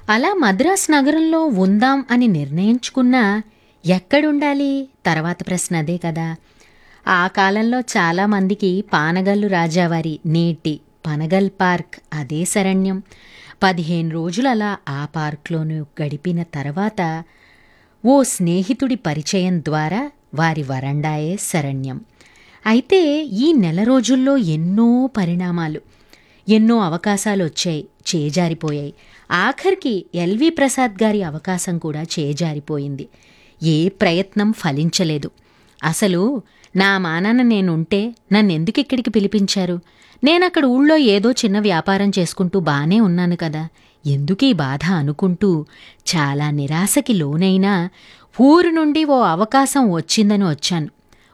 అలా మద్రాస్ నగరంలో ఉందాం అని నిర్ణయించుకున్నా ఎక్కడుండాలి తర్వాత ప్రశ్న అదే కదా ఆ కాలంలో చాలామందికి పానగల్లు రాజావారి నేటి పనగల్ పార్క్ అదే శరణ్యం పదిహేను రోజులు అలా ఆ పార్క్లోనూ గడిపిన తర్వాత ఓ స్నేహితుడి పరిచయం ద్వారా వారి వరండాయే శరణ్యం అయితే ఈ నెల రోజుల్లో ఎన్నో పరిణామాలు ఎన్నో అవకాశాలు వచ్చాయి చేజారిపోయాయి ఆఖరికి ఎల్వి ప్రసాద్ గారి అవకాశం కూడా చేజారిపోయింది ఏ ప్రయత్నం ఫలించలేదు అసలు నా మానాన నేనుంటే నన్నెందుకు ఇక్కడికి పిలిపించారు నేనక్కడ ఊళ్ళో ఏదో చిన్న వ్యాపారం చేసుకుంటూ బానే ఉన్నాను కదా ఎందుకీ బాధ అనుకుంటూ చాలా నిరాశకి లోనైనా ఊరు నుండి ఓ అవకాశం వచ్చిందని వచ్చాను